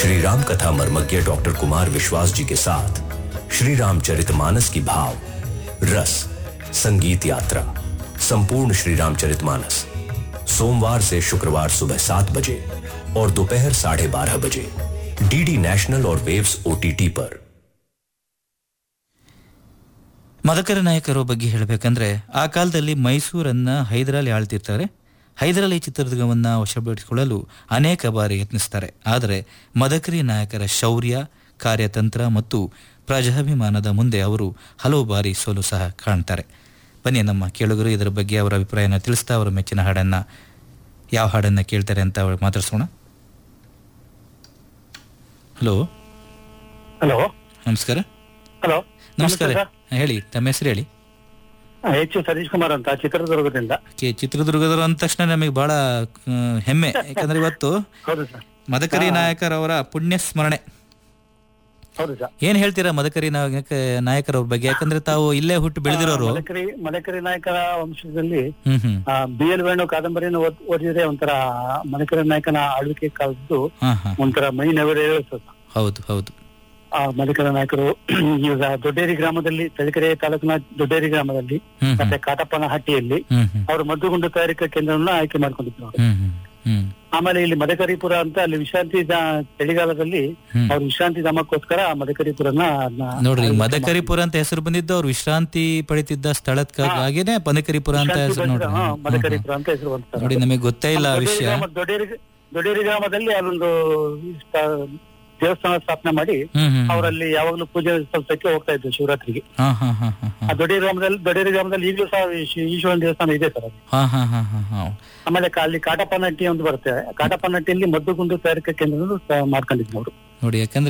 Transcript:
श्री राम कथा मर्मज्ञ डॉक्टर कुमार विश्वास जी के साथ श्री रामचरितमानस की भाव रस संगीत यात्रा संपूर्ण श्री रामचरितमानस सोमवार से शुक्रवार सुबह सात बजे और दोपहर साढ़े बारह बजे डीडी नेशनल और वेव्स ओटीटी पर ಮದಕರ ನಾಯಕರ ಬಗ್ಗೆ ಹೇಳಬೇಕಂದ್ರೆ ಆ ಕಾಲದಲ್ಲಿ ಮೈಸೂರನ್ನ ಹೈದರಾಲಿ ಆಳ್ತಿರ್ತಾರೆ ಹೈದರಾಲಿ ಚಿತ್ರದುರ್ಗವನ್ನ ವಶಪಡಿಸಿಕೊಳ್ಳಲು ಅನೇಕ ಬಾರಿ ಯತ್ನಿಸ್ತಾರೆ ಆದರೆ ಮದಕರಿ ನಾಯಕರ ಶೌರ್ಯ ಕಾರ್ಯತಂತ್ರ ಮತ್ತು ಪ್ರಜಾಭಿಮಾನದ ಮುಂದೆ ಅವರು ಹಲವು ಬಾರಿ ಸೋಲು ಸಹ ಕಾಣ್ತಾರೆ ಬನ್ನಿ ನಮ್ಮ ಕೇಳುಗರು ಇದರ ಬಗ್ಗೆ ಅವರ ಅಭಿಪ್ರಾಯನ ತಿಳಿಸ್ತಾ ಅವರ ಮೆಚ್ಚಿನ ಹಾಡನ್ನ ಯಾವ ಹಾಡನ್ನ ಕೇಳ್ತಾರೆ ಅಂತ ಅವ್ರು ಮಾತಾಡ್ಸೋಣ ಹಲೋ ಹಲೋ ನಮಸ್ಕಾರ ಹಲೋ ನಮಸ್ಕಾರ ಹೇಳಿ ತಮ್ಮ ಹೆಸರು ಹೇಳಿ ಎಚ್ ಸತೀಶ್ ಕುಮಾರ್ ಅಂತ ಚಿತ್ರದುರ್ಗದಿಂದ ಕೆ ಚಿತ್ರದುರ್ಗದವರು ಅಂದ ತಕ್ಷಣ ನಮಗೆ ಬಹಳ ಆ, ಹೆಮ್ಮೆ ಯಾಕಂದ್ರೆ ಇವತ್ತು ಹೌದು ಸರ್ ಮದಕರಿ ನಾಯಕರವರ ಪುಣ್ಯ ಸ್ಮರಣೆ ಹೌದು ಸರ್ ಏನ್ ಹೇಳ್ತೀರಾ ಮದಕರಿ ನಾಯಕ ನಾಯಕರವ್ರ ಬಗ್ಗೆ ಯಾಕಂದ್ರೆ ತಾವು ಇಲ್ಲೇ ಹುಟ್ಟು ಬೆಳೆದಿರೋರು ಮದಕರಿ ಮದಕರಿ ನಾಯಕರ ವಂಶದಲ್ಲಿ ಹ್ಮ್ ಹ್ಮ್ ಬಿ ಎಲ್ ವೇಣು ಕಾದಂಬರಿಯನ್ನು ಓದ್- ಓದಿದ್ರೆ ಒಂಥರ ಮದಕರಿ ನಾಯಕನ ಆಳ್ವಿಕೆ ಕಾಲದ್ದು ಹಾ ಹಾ ಒಂಥರ ಮೈ ನೆವರೇ ಸರ್ ಹೌದು ಹೌದು ಆ ಮದಕರ ನಾಯಕರು ಈಗ ದೊಡ್ಡೇರಿ ಗ್ರಾಮದಲ್ಲಿ ತಳಿಕೆರೆ ತಾಲೂಕಿನ ದೊಡ್ಡೇರಿ ಗ್ರಾಮದಲ್ಲಿ ಹ್ಮ್ ಹ್ಮ್ ಮತ್ತೆ ಕಾಟಪ್ಪನಹಟ್ಟಿಯಲ್ಲಿ ಹ್ಮ್ ಹ್ಮ್ ಅವರು ಮದ್ದುಗುಂಡು ತಯಾರಿಕಾ ಕೇಂದ್ರವನ್ನ ಆಯ್ಕೆ ಮಾಡ್ಕೊಂಡಿದ್ರು ಅವರು. ಹ್ಮ್ ಹ್ಮ್ ಹ್ಮ್ ಆಮೇಲೆ ಇಲ್ಲಿ ಮದಕರಿಪುರ ಅಂತ ಅಲ್ಲಿ ವಿಶ್ರಾಂತಿ ಧಾ- ಚಳಿಗಾಲದಲ್ಲಿ ಹ್ಮ್. ಅವ್ರು ವಿಶ್ರಾಂತಿ ಧಾಮಕ್ಕೋಸ್ಕರ ಆ ಮದಕರಿಪುರನ ಅದ್ನ ನೋಡ್ರಿ ಆಳ್ವಿಕೆ ಮದಕರಿಪುರ ಅಂತ ಹೆಸರು ಬಂದಿದ್ದು ಅವ್ರು ವಿಶ್ರಾಂತಿ ಪಡಿತಿದ್ದ ಸ್ಥಳಕ್ಕಾಗಿನೇ ಮದಕರಿಪುರ ಅಂತ ವಿಶ್ರಾಂತಿ ಹೆಸರು ನೋಡ್ರಿ ಹಾ, ಹ್ಮ್, ಹ್ಮ್. ಮದಕರಿಪುರ ಅಂತ ಹೆಸರು ಬಂತು ನೋಡಿ ನಮಗೆ ಗೊತ್ತೇ ಇಲ್ಲ ಆ ದೊಡ್ಡೇರಿ ವಿಷಯ ಗ್ರಾಮ- ದೊಡ್ಡೇರಿ ದೊಡ್ಡೇರಿ ಗ್ರಾಮದಲ್ಲಿ ಅಲ್ಲೊಂದು ಸ್ಥ- ದೇವಸ್ಥಾನ ಸ್ಥಾಪನೆ ಮಾಡಿ ಹ್ಮ್ ಹ್ಮ್ ಅವರಲ್ಲಿ ಯಾವಾಗ್ಲೂ ಪೂಜೆ ಸಲ್ಲಿಸಕ್ಕೆ ಹೋಗ್ತಾ ಇದ್ರು ಶಿವರಾತ್ರಿಗೆ ಹಾ ಹಾ ಹಾ ಹಾ ಹಾ ಆ ದೊಡ್ಡೇರಿ ಗ್ರಾಮದಲ್ಲಿ ದೊಡ್ಡೇರಿ ಗ್ರಾಮದಲ್ಲಿ ಈಗಲೂ ಸಹ ಈಶ್ವ- ಈಶ್ವರನ ದೇವಸ್ಥಾನ ಇದೆ ಸರ್ ಅಲ್ಲಿ. ಹಾ ಹಾ ಹಾ ಹಾ ಹಾ ಆಮೇಲೆ ಕಾ- ಅಲ್ಲಿ ಕಾಟಪ್ಪನಹಟ್ಟಿ ಒಂದು ಬರುತ್ತೆ ಕಾಟಪ್ಪನಹಟ್ಟಿಯಲ್ಲಿ ಮದ್ದುಗುಂಡು ತಯಾರಿಕಾ ಕೇಂದ್ರ ಮಾಡ್ಕೊಂಡಿದ್ರು ಅವರು ನೋಡಿ ಯಾಕಂದ್ರೆ